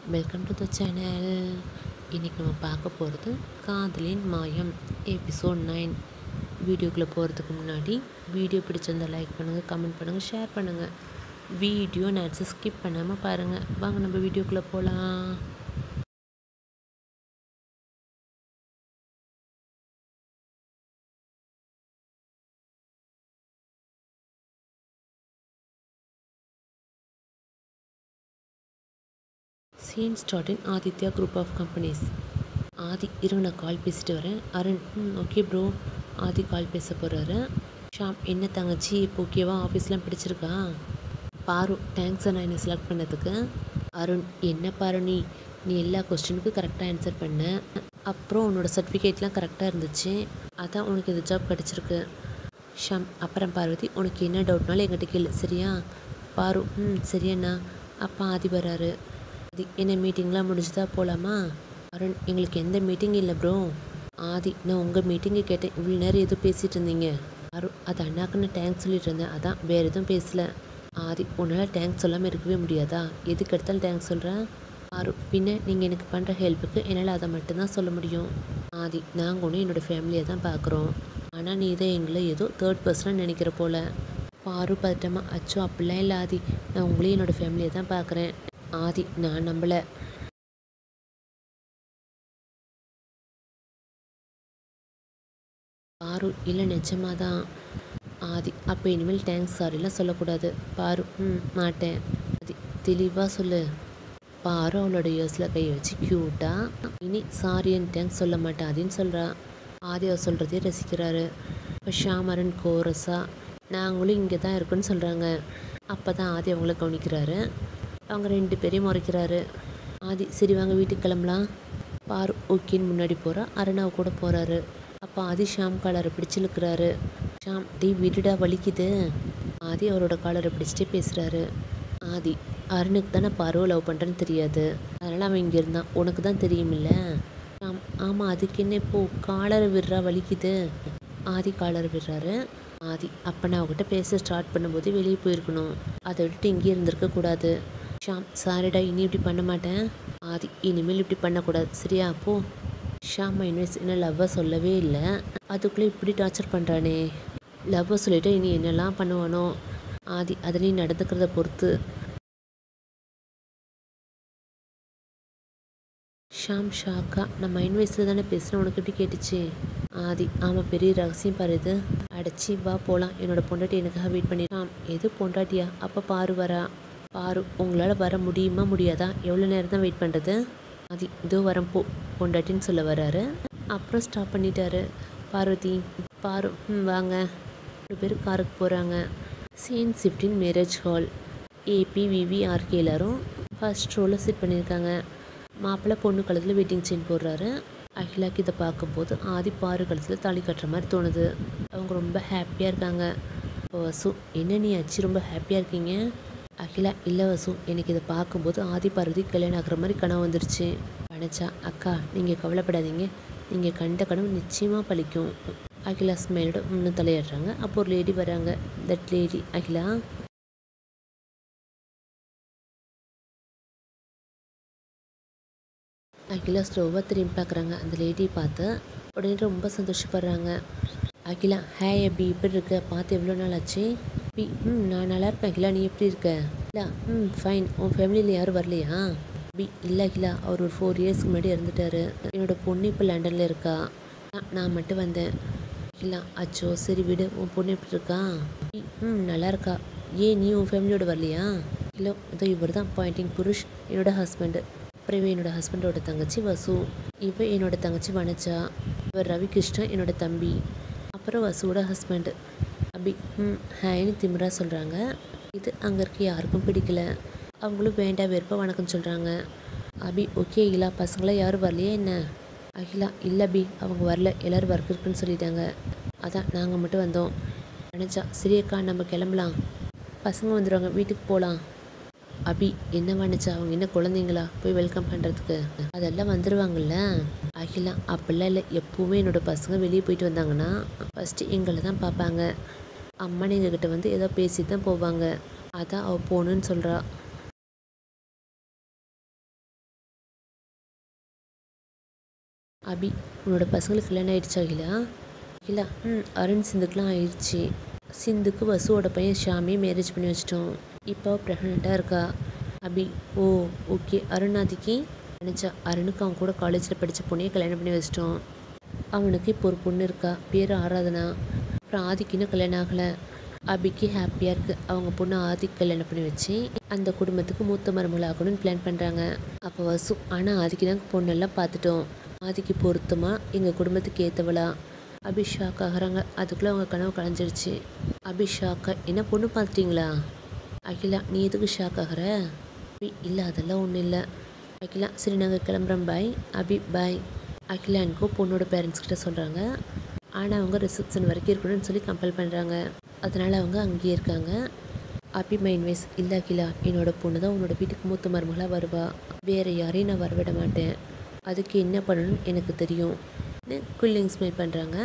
Welcome to the channel இன்றைக்கி நம்ம பார்க்க போகிறது காதலின் மாயம் எபிசோட் நைன் வீடியோக்குள்ளே போகிறதுக்கு முன்னாடி வீடியோ பிடிச்சிருந்தா லைக் பண்ணுங்கள் கமெண்ட் பண்ணுங்கள் ஷேர் பண்ணுங்கள் வீடியோ நட்ஸை ஸ்கிப் பண்ணாமல் பாருங்கள் வாங்க நம்ம வீடியோக்குள்ளே போகலாம் scene start in Aditya group of companies Adi இருங்க நான் கால் பேசிட்டு வரேன் அருண் ம் ஓகே ப்ரோ ஆதி கால் பேச போகிறாரு ஷாம் என்ன தங்கச்சி இப்போ ஓகேவா ஆஃபீஸ்லாம் பிடிச்சிருக்கா பாரு தேங்க்ஸ் நான் என்னை செலக்ட் பண்ணதுக்கு அருண் என்ன பாரு நீ நீ எல்லா கொஸ்டினுக்கும் கரெக்டாக ஆன்சர் பண்ண அப்புறம் உன்னோட சர்டிஃபிகேட்லாம் கரெக்டாக இருந்துச்சு அதான் உனக்கு இந்த ஜாப் கிடச்சிருக்கு ஷாம் அப்புறம் பார்வதி உனக்கு என்ன டவுட்னாலும் என்கிட்ட கேளு சரியா பாரு ம் சரியண்ணா அப்பா ஆதி வராரு ஆதி என்ன மீட்டிங்லாம் முடிஞ்சுதா போகலாமா அருண் எங்களுக்கு எந்த மீட்டிங் இல்லை ப்ரோ ஆதி நான் உங்கள் மீட்டிங்கு கேட்டேன் இவ்வளோ நேரம் எதுவும் பேசிகிட்டு இருந்தீங்க அருண் அது அண்ணாக்கு நான் தேங்க்ஸ் சொல்லிட்டு இருந்தேன் அதான் வேறு எதுவும் பேசல ஆதி உன்னால் தேங்க்ஸ் சொல்லாமல் இருக்கவே முடியாதா எதுக்கு எடுத்தாலும் தேங்க்ஸ் சொல்கிறேன் ஆறு பின்ன நீங்கள் எனக்கு பண்ணுற ஹெல்ப்புக்கு என்னால் அதை மட்டும்தான் சொல்ல முடியும் ஆதி நாங்கள் ஒன்று என்னோடய ஃபேமிலியை தான் பார்க்குறோம் ஆனால் நீ தான் எங்களை ஏதோ தேர்ட் பர்சனாக நினைக்கிற போல பாரு பதட்டமா அச்சோ அப்படிலாம் இல்லை ஆதி நான் உங்களையும் என்னோடய ஃபேமிலியை தான் பார்க்குறேன் ஆதி நான் நம்பலை பாரு இல்லை நிஜமாக தான் ஆதி அப்போ இனிமேல் தேங்க்ஸ் சாரிலாம் சொல்லக்கூடாது பாரு ம் மாட்டேன் ஆதி தெளிவாக சொல்லு பாரு அவளோட இயர்ஸில் கையை வச்சு க்யூட்டாக இனி சாரி அண்ட் தேங்க்ஸ் சொல்ல மாட்டேன் அதின்னு சொல்கிறா ஆதி அவர் சொல்கிறதே ரசிக்கிறாரு இப்போ ஷாமரன் கோரஸா நாங்களும் இங்கே தான் இருக்கோன்னு சொல்கிறாங்க அப்போ தான் ஆதி அவங்கள கவனிக்கிறாரு அவங்க ரெண்டு பேரையும் முறைக்கிறாரு ஆதி சரி வாங்க வீட்டுக்கு கிளம்பலாம் பாரு ஓகேன்னு முன்னாடி போகிறா அருணாவை கூட போகிறாரு அப்போ ஆதி ஷாம் காலரை பிடிச்சு இழுக்கிறாரு ஷாம் டீ விடுடா வலிக்குது ஆதி அவரோட காலரை பிடிச்சிட்டே பேசுகிறாரு ஆதி அருணுக்கு தானே பாருவை லவ் பண்ணுறேன்னு தெரியாது அதனால் அவன் இங்கே இருந்தான் உனக்கு தான் தெரியுமில்ல ஷாம் ஆமாம் அதுக்கு என்ன இப்போது காலரை விடுறா வலிக்குது ஆதி காலரை விடுறாரு ஆதி அப்போ நான் அவகிட்ட பேச ஸ்டார்ட் பண்ணும்போது வெளியே போயிருக்கணும் அதை விட்டுட்டு இங்கே இருந்திருக்க கூடாது ஷாம் சாரிடா இனி இப்படி பண்ண மாட்டேன் ஆதி இனிமேல் இப்படி பண்ணக்கூடாது சரியா போ ஷாம் மைன்வேஸ் என்ன லவ்வை சொல்லவே இல்லை அதுக்குள்ளே இப்படி டார்ச்சர் பண்ணுறானே லவ்வை சொல்லிவிட்டு இனி என்னெல்லாம் பண்ணுவானோ ஆதி அதில் நீ நடந்துக்கிறத பொறுத்து ஷாம் ஷாக்கா நான் மைண்ட் வயசில் தானே பேசுகிறேன் உனக்கு எப்படி கேட்டுச்சு ஆதி ஆமாம் பெரிய ரகசியம் பாரு இது அடைச்சி வா போகலாம் என்னோட பொண்டாட்டி எனக்காக வெயிட் பண்ணி ஷாம் எது பொண்டாட்டியா அப்போ பாரு வரா பாரு உங்களால் வர முடியுமா முடியாதா எவ்வளோ நேரம் தான் வெயிட் பண்ணுறது ஆதி இதோ வரேன் போ பொண்டாட்டின்னு சொல்ல வராரு அப்புறம் ஸ்டாப் பண்ணிட்டாரு பார்வதி பாரு ம் வாங்க ரெண்டு பேர் காருக்கு போகிறாங்க scene shifting marriage hall AB VV RK எல்லாரும் ஃபர்ஸ்ட் ரோவில் சிட் பண்ணியிருக்காங்க மாப்பிள்ளை பொண்ணு கழுத்தில் வெட்டிங் செயின் போடுறாரு அகிலாக்கு இதை பார்க்கும்போது ஆதி பாரு கழுத்தில் தாலி கட்டுற மாதிரி தோணுது அவங்க ரொம்ப ஹாப்பியாக இருக்காங்க இப்போ வசு என்ன நீ ஆச்சு ரொம்ப ஹாப்பியாக இருக்கீங்க அகிலா இல்லை வசு எனக்கு இதை பார்க்கும்போது ஆதி பார்வதி கல்யாணம் ஆகுற மாதிரி கனவு வந்துருச்சு அணைச்சா அக்கா நீங்கள் கவலைப்படாதீங்க நீங்கள் கண்ட கனவு நிச்சயமாக பழிக்கும் அகிலா ஸ்மைலோட இன்னும் தலையிடுறாங்க அப்போ ஒரு லேடி வராங்க தட் லேடி அகிலா அகிலா ஸ்லோவாக திரும்பி பார்க்குறாங்க அந்த லேடியை பார்த்து உடனே ரொம்ப சந்தோஷப்படுறாங்க அகிலா ஹே அபி எப்படி இருக்க பார்த்து எவ்வளோ நாள் ஆச்சு பி ம் நான் நல்லா இருப்பேன் அகிலா நீ எப்படி இருக்க இல்லை ம் ஃபைன் உன் ஃபேமிலியில் யாரும் வரலையா பி இல்லை அகிலா அவர் ஒரு ஃபோர் இயர்ஸ்க்கு முன்னாடி இறந்துட்டாரு என்னோட பொண்ணு இப்போ லண்டனில் இருக்கா நான் நான் மட்டும் வந்தேன் அகிலா அச்சோ சரி விடு உன் பொண்ணு எப்படி இருக்கா பி ம் நல்லா இருக்கா ஏன் நீ உன் ஃபேமிலியோட வரலையா இல்லை இதோ இவர் தான் பாயிண்டிங் புருஷ் என்னோட ஹஸ்பண்டு அப்புறம் இவன் என்னோட ஹஸ்பண்டோட தங்கச்சி வசு இவ என்னோட தங்கச்சி வனஜா இவர் ரவி கிருஷ்ணன் என்னோட தம்பி அப்புறம் வசுவோட ஹஸ்பண்டு அபி ம் ஹேன்னு திமிரா சொல்கிறாங்க இது அங்கே இருக்க யாருக்கும் பிடிக்கல அவங்களும் வேண்டாம் வெறுப்பா வணக்கம் சொல்கிறாங்க அபி ஓகே அகிலா பசங்களாம் யாரும் வரலையா என்ன அகிலா இல்லை அபி அவங்க வரல எல்லோரும் ஒர்க் இருக்குன்னு சொல்லிட்டாங்க அதான் நாங்கள் மட்டும் வந்தோம் வனஜா சரி அக்கா நம்ம கிளம்பலாம் பசங்க வந்துடுவாங்க வீட்டுக்கு போகலாம் அபி என்ன பண்ணுச்சு அவங்க என்ன குழந்தைங்களா போய் வெல்கம் பண்ணுறதுக்கு அதெல்லாம் வந்துடுவாங்கல்ல அகிலா அப்படிலாம் இல்லை எப்போவுமே என்னோட பசங்க வெளியே போயிட்டு வந்தாங்கன்னா ஃபஸ்ட்டு எங்களை தான் பார்ப்பாங்க அம்மா எங்ககிட்ட வந்து ஏதோ பேசி தான் போவாங்க அதான் அவள் போகணுன்னு சொல்கிறா அபி உன்னோட பசங்களுக்கு கல்யாணம் ஆயிடுச்சா அகிலா அகிலா ம் அருண் சிந்துக்குலாம் ஆயிடுச்சு சிந்துக்கு வசுவோட பையன் ஷாமி மேரேஜ் பண்ணி வச்சிட்டோம் இப்போ ப்ரெக்னெண்ட்டாக இருக்கா அபி ஓ ஓகே அருணாதிக்கு நினச்சா அருணுக்கு அவன் கூட காலேஜில் படித்த பொண்ணையே கல்யாணம் பண்ணி வச்சிட்டோம் அவனுக்கு இப்போ ஒரு பொண்ணு இருக்கா பேர் ஆராதனா அப்புறம் ஆதிக்கு இன்னும் கல்யாணம் ஆகலை அபிக்கு ஹாப்பியாக இருக்குது அவங்க பொண்ணு ஆதிக்கு கல்யாணம் பண்ணி வச்சு அந்த குடும்பத்துக்கு மூத்த மருமகள் ஆகணும்னு பிளான் பண்ணுறாங்க அப்போ வசு ஆனால் ஆதிக்கு தான் பொண்ணெல்லாம் பார்த்துட்டோம் ஆதிக்கு பொருத்தமாக எங்கள் குடும்பத்துக்கு ஏற்றவளா அபிஷாக் ஆகிறாங்க அதுக்குள்ளே அவங்க கனவு கலைஞ்சிருச்சு அபிஷாக்கா என்ன பொண்ணு பார்த்துட்டீங்களா அகிலா நீ எதுக்கு ஷாக் ஆகிற அபி இல்லை அதெல்லாம் ஒன்றும் இல்லை அகிலா சரி நாங்கள் கிளம்புறோம் பாய் அபி பாய் அகிலானுக்கோ பொண்ணோட பேரண்ட்ஸ் கிட்ட சொல்கிறாங்க ஆனால் அவங்க ரிசப்ஷன் வரைக்கும் இருக்கணும்னு சொல்லி கம்பல் பண்ணுறாங்க அதனால் அவங்க அங்கேயே இருக்காங்க அபி மைண்ட் வைஸ் இல்லை அகிலா என்னோட பொண்ணு தான் உன்னோட வீட்டுக்கு மூத்த மருமகளாக வருவா வேறு யாரையும் நான் வரவிட மாட்டேன் அதுக்கு என்ன பண்ணணும்னு எனக்கு தெரியும் கூலிங் ஸ்மெல் பண்ணுறாங்க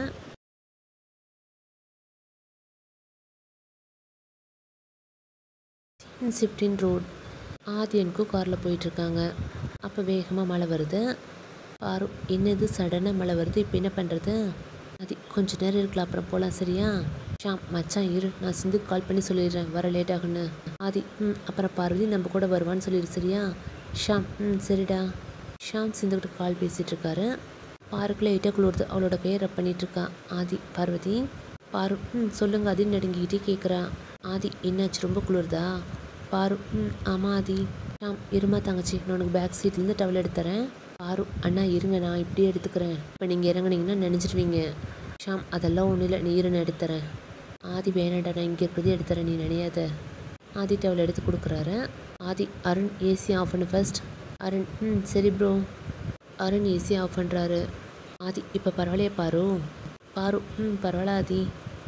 சிஃப்டின் ரோட் ஆதியனுக்கும் காரில் போயிட்டுருக்காங்க அப்போ வேகமாக மழை வருது பாரு என்னது சடனாக மழை வருது இப்போ என்ன பண்ணுறது அது கொஞ்ச நேரம் இருக்கலாம் அப்புறம் போகலாம் சரியா ஷாம் மச்சான் இரு நான் சிந்துக்கு கால் பண்ணி சொல்லிடுறேன் வர லேட் ஆகுன்னு ஆதி ம் அப்புறம் பார்வதி நம்ம கூட வருவான்னு சொல்லிடு சரியா ஷாம் ம் சரிடா ஷாம் சிந்துக்கிட்ட கால் பேசிகிட்டு இருக்காரு பாருக்குள்ள லைட்டாக குளிருது அவளோட கையை ரப் பண்ணிட்டு இருக்கா ஆதி பார்வதி பாரு ம் சொல்லுங்க ஆதி நடுங்கிக்கிட்டே கேட்குறா ஆதி என்னாச்சு ரொம்ப குளிருதா பாரு ம் ஆமாம் ஆதி ஷாம் இருமா தங்கச்சி நான் உனக்கு பேக் சீட்லேருந்து டவல் எடுத்துறேன் பாரு அண்ணா இருங்க நான் இப்படியே எடுத்துக்கிறேன் இப்போ நீங்கள் இறங்குனீங்கன்னா நினைச்சிருவீங்க ஷாம் அதெல்லாம் ஒன்றும் இல்லை நீ இருன்னு எடுத்துறேன் ஆதி வேணாடா நான் இங்கே இருக்கிறதே எடுத்துறேன் நீ நினையாத ஆதி டவல் எடுத்து கொடுக்குறாரு ஆதி அருண் ஏசி ஆஃப் பண்ணு ஃபர்ஸ்ட் அருண் ம் சரி ப்ரோ அருண் ஏசி ஆஃப் பண்ணுறாரு ஆதி இப்போ பரவாயில்லையா பாரு பாரு ம் பரவாயில்ல ஆதி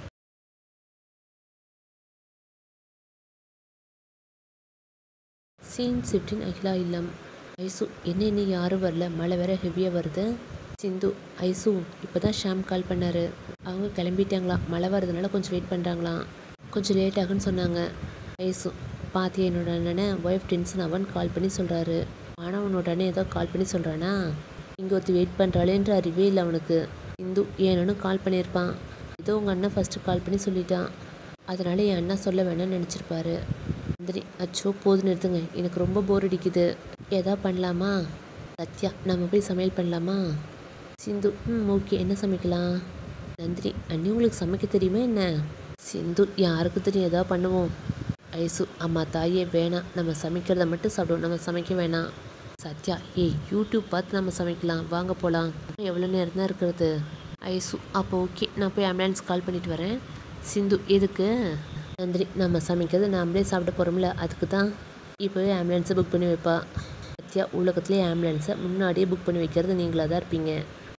சீன் சிப்டின் அகிலா இல்லம் ஐசு என்ன இன்னும் யாரும் வரல மழை வேற ஹெவியாக வருது சிந்து ஐசு இப்போ தான் ஷாம் கால் பண்ணாரு அவங்க கிளம்பிட்டாங்களாம் மழை வரதுனால கொஞ்சம் வெயிட் பண்ணுறாங்களாம் கொஞ்சம் லேட் ஆகுன்னு சொன்னாங்க ஐசு பாத்தியா என்னோட அண்ணனை ஒய்ஃப் டென்ஷன் அவன் கால் பண்ணி சொல்கிறாரு ஆனால் உன்னோட அண்ணன் ஏதோ கால் பண்ணி சொல்கிறானா இங்கே ஒருத்தி வெயிட் பண்ணுறாளேன்ற அறிவே இல்லை அவனுக்கு இந்து என் அண்ணனும் கால் பண்ணியிருப்பான் ஏதோ உங்கள் அண்ணன் ஃபஸ்ட்டு கால் பண்ணி சொல்லிட்டான் அதனால என் அண்ணா சொல்ல வேணாம்னு நினச்சிருப்பாரு சரி அச்சோ போது நிறுத்துங்க எனக்கு ரொம்ப போர் அடிக்குது எதா பண்ணலாமா சத்யா நம்ம போய் சமையல் பண்ணலாமா சிந்து ம் ஓகே என்ன சமைக்கலாம் நந்தினி அண்ணி உங்களுக்கு சமைக்க தெரியுமா என்ன சிந்து யாருக்கு தெரியும் எதா பண்ணுவோம் ஐசு அம்மா தாயே வேணாம் நம்ம சமைக்கிறத மட்டும் சாப்பிடுவோம் நம்ம சமைக்க வேணாம் சத்யா ஏய் யூடியூப் பார்த்து நம்ம சமைக்கலாம் வாங்க போகலாம் எவ்வளோ நேரம் தான் இருக்கிறது ஐசு அப்போ ஓகே நான் போய் ஆம்புலன்ஸ் கால் பண்ணிட்டு வரேன் சிந்து எதுக்கு நந்தினி நம்ம சமைக்கிறது நாமளே சாப்பிட போகிறோம்ல அதுக்கு தான் இப்போவே ஆம்புலன்ஸை புக் பண்ணி வைப்பா சத்யா உலகத்துலேயே ஆம்புலன்ஸை முன்னாடியே புக் பண்ணி வைக்கிறது நீங்களாக தான் இருப்பீங்க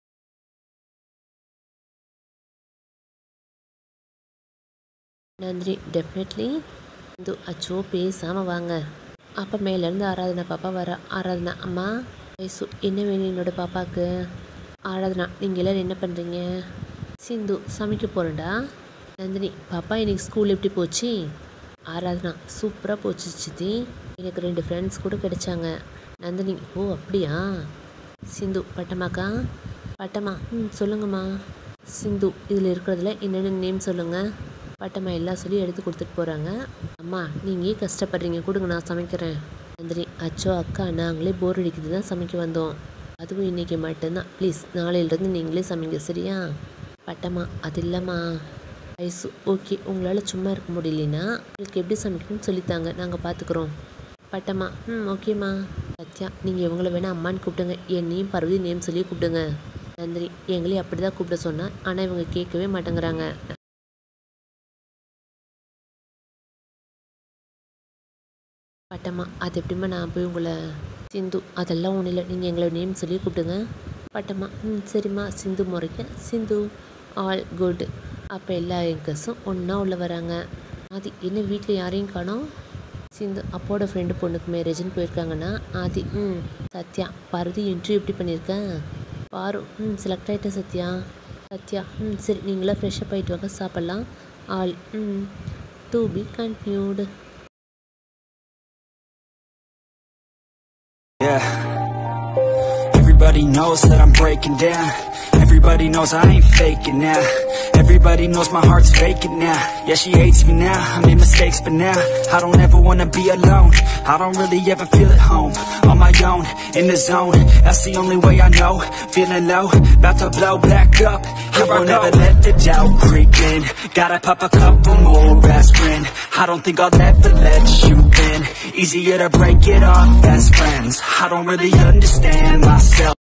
நந்தினி டெஃபினெட்லி இந்து அச்சோ பேசாமல் வாங்க அப்போ மேலேருந்து ஆராதனா பாப்பா வர ஆராதனா அம்மா ஐசு என்ன வேணும் என்னோட பாப்பாவுக்கு ஆராதனா நீங்கள் எல்லோரும் என்ன பண்ணுறீங்க சிந்து சமைக்க போகிறேன்டா நந்தினி பாப்பா இன்னைக்கு ஸ்கூல் எப்படி போச்சு ஆராதனா சூப்பராக போச்சு சித்தி எனக்கு ரெண்டு ஃப்ரெண்ட்ஸ் கூட கிடைச்சாங்க நந்தினி ஓ அப்படியா சிந்து பட்டமாக்கா பட்டமா ம் சொல்லுங்கம்மா சிந்து இதில் இருக்கிறதுல என்னென்ன நேம் சொல்லுங்கள் பட்டம்மா எல்லாம் சொல்லி எடுத்து கொடுத்துட்டு போகிறாங்க அம்மா நீங்கள் கஷ்டப்படுறீங்க கொடுங்க நான் சமைக்கிறேன் நந்தினி அச்சோ அக்கா நாங்களே போர் அடிக்குது தான் சமைக்க வந்தோம் அதுவும் இன்றைக்கி மட்டும்தான் ப்ளீஸ் நாளையிலேருந்து நீங்களே சமைங்க சரியா பட்டம்மா அது இல்லைம்மா ஐசு ஓகே உங்களால் சும்மா இருக்க முடியலனா உங்களுக்கு எப்படி சமைக்கணும்னு சொல்லித்தாங்க நாங்கள் பார்த்துக்குறோம் பட்டம்மா ம் ஓகேம்மா சத்யா நீங்கள் இவங்கள வேணால் அம்மான்னு கூப்பிடுங்க என்னையும் பர்வதி நேம் சொல்லி கூப்பிடுங்க நந்தினி எங்களையும் அப்படி தான் கூப்பிட சொன்னேன் ஆனால் இவங்க கேட்கவே மாட்டேங்கிறாங்க பட்டம்மா அது எப்படிம்மா நான் போய் உங்களை சிந்து அதெல்லாம் ஒன்றும் இல்லை நீங்கள் எங்களை நேம் சொல்லி கூப்பிடுங்க பட்டம்மா ம் சரிம்மா சிந்து முறைக்க சிந்து ஆல் குட் அப்போ எல்லா எங்கஸும் ஒன்றா உள்ள வராங்க ஆதி என்ன வீட்டில் யாரையும் காணோம் சிந்து அப்போட ஃப்ரெண்டு பொண்ணுக்கு மேரேஜ்னு போயிருக்காங்கன்னா ஆதி ம் சத்யா பார்வதி இன்டர்வியூ எப்படி பண்ணியிருக்கேன் பாரு ம் செலக்ட் ஆகிட்டேன் சத்யா சத்யா ம் சரி நீங்களாம் ஃப்ரெஷ்ஷப் ஆகிட்டு வாங்க சாப்பிட்லாம் all hmm to be continued Yeah. Everybody Everybody knows that I'm breaking down. Everybody knows I ain't faking now. Everybody knows my heart's faking now. Yeah, she hates me now. I made mistakes, but now I don't ever wanna be alone. I don't really ever feel at home. On my own, in the zone. That's the only way I know. Feeling low, about to blow back up. I won't ever let the doubt creep in. Gotta pop a couple more aspirin. I don't think I'll ever let you in. Easier to break it off best friends. I don't really understand myself.